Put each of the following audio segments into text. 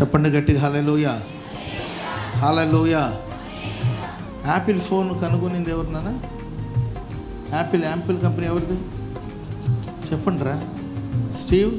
చెప్పండి గట్టిగా హాలలోయ హాలలోయ యాపిల్ ఫోన్ కనుగొనింది ఎవరు నాన్న యాపిల్ యాపిల్ కంపెనీ ఎవరిది చెప్పండి రా స్టీవ్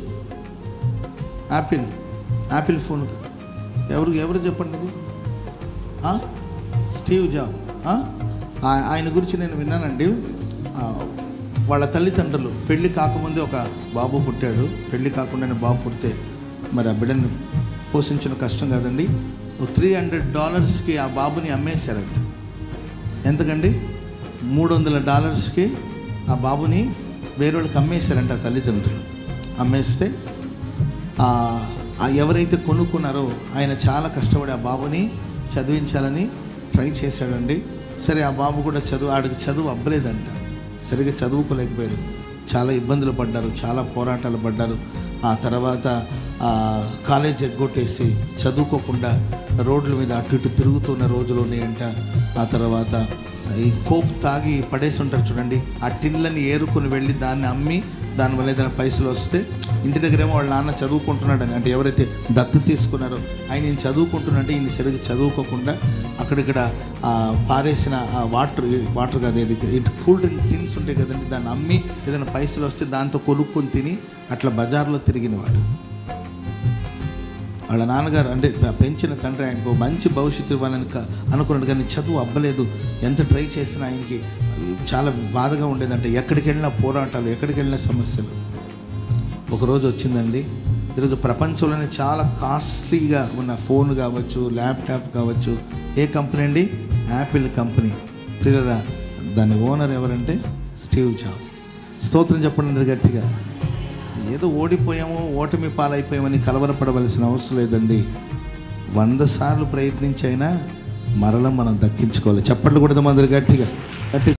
యాపిల్ యాపిల్ ఫోన్ ఎవరు ఎవరు చెప్పండి ఇది ఆ? స్టీవ్ జాబ్ ఆ? ఆ- ఆయన గురించి నేను విన్నానండి ఆ, వాళ్ళ తల్లిదండ్రులు పెళ్లి కాకముందే ఒక బాబు పుట్టాడు పెళ్లి కాకుండానే బాబు పుడితే మరి ఆ బిడ్డను పోషించడం కష్టం కాదండి త్రీ హండ్రెడ్ డాలర్స్కి ఆ బాబుని అమ్మేశారంట ఎంతకండి మూడు వందల డాలర్స్కి ఆ బాబుని వేరే వాళ్ళకి అమ్మేశారంట ఆ తల్లిదండ్రులు అమ్మేస్తే ఆ ఆ ఎవరైతే కొనుక్కున్నారో ఆయన చాలా కష్టపడి ఆ బాబుని చదివించాలని ట్రై చేశాడండి సరే ఆ బాబు కూడా చదువు ఆడికి చదువు అవ్వలేదంట సరిగ్గా చదువుకోలేకపోయారు చాలా ఇబ్బందులు పడ్డారు చాలా పోరాటాలు పడ్డారు ఆ తర్వాత ఆ కాలేజ్ ఎగ్గొట్టేసి చదువుకోకుండా రోడ్ల మీద అటు ఇటు తిరుగుతున్న రోజులు ఉన్నాయంట ఆ తర్వాత ఈ కోప్ తాగి పడేసి ఉంటారు చూడండి ఆ టిన్లని ఏరుకొని వెళ్ళి దాన్ని అమ్మి దానివల్ల ఏదైనా పైసలు వస్తే ఇంటి దగ్గరేమో వాళ్ళ నాన్న చదువుకుంటున్నాడని అంటే ఎవరైతే దత్తు తీసుకున్నారో ఆయన ఈయన చదువుకుంటున్నట్టే ఈయన సరిగ్గా చదువుకోకుండా అక్కడిక్కడ ఆ పారేసిన ఆ వాటర్ వాటర్ కాదు ఇది ఇటు కూల్ డ్రింక్ టిన్స్ ఉంటాయి కదండి దాన్ని అమ్మి ఏదైనా పైసలు వస్తే దాంతో కొనుక్కొని తిని అట్లా బజార్లో తిరిగినవాడు వాళ్ళ నాన్నగారు అంటే పె- పెంచిన తండ్రి ఆయనకు ఒక మంచి భవిష్యత్తు ఇవ్వాలని క- అనుకున్నాడు కానీ చదువు అవ్వలేదు ఎంత ట్రై చేసినా ఆయనకి చాలా బాధగా ఉండేదంటే ఎక్కడికి వెళ్ళినా పోరాటాలు ఎక్కడికి వెళ్ళినా సమస్యలు ఒకరోజు వచ్చిందండి ఈరోజు ప్రపంచంలోనే చాలా కాస్ట్లీగా ఉన్న ఫోన్ కావచ్చు ల్యాప్టాప్ కావచ్చు ఏ కంపెనీ అండి యాపిల్ కంపెనీ ప్రియరా దాని ఓనర్ ఎవరంటే స్టీవ్ జాబ్ స్తోత్రం చెప్పండి అందరు గట్టిగా ఏదో ఓడిపోయామో ఓటమి పాలైపోయామని కలవరపడవలసిన అవసరం లేదండి వంద సార్లు ప్రయత్నించైనా మరల మనం దక్కించుకోవాలి చప్పట్లు కూడా అందరు గట్టిగా గట్టి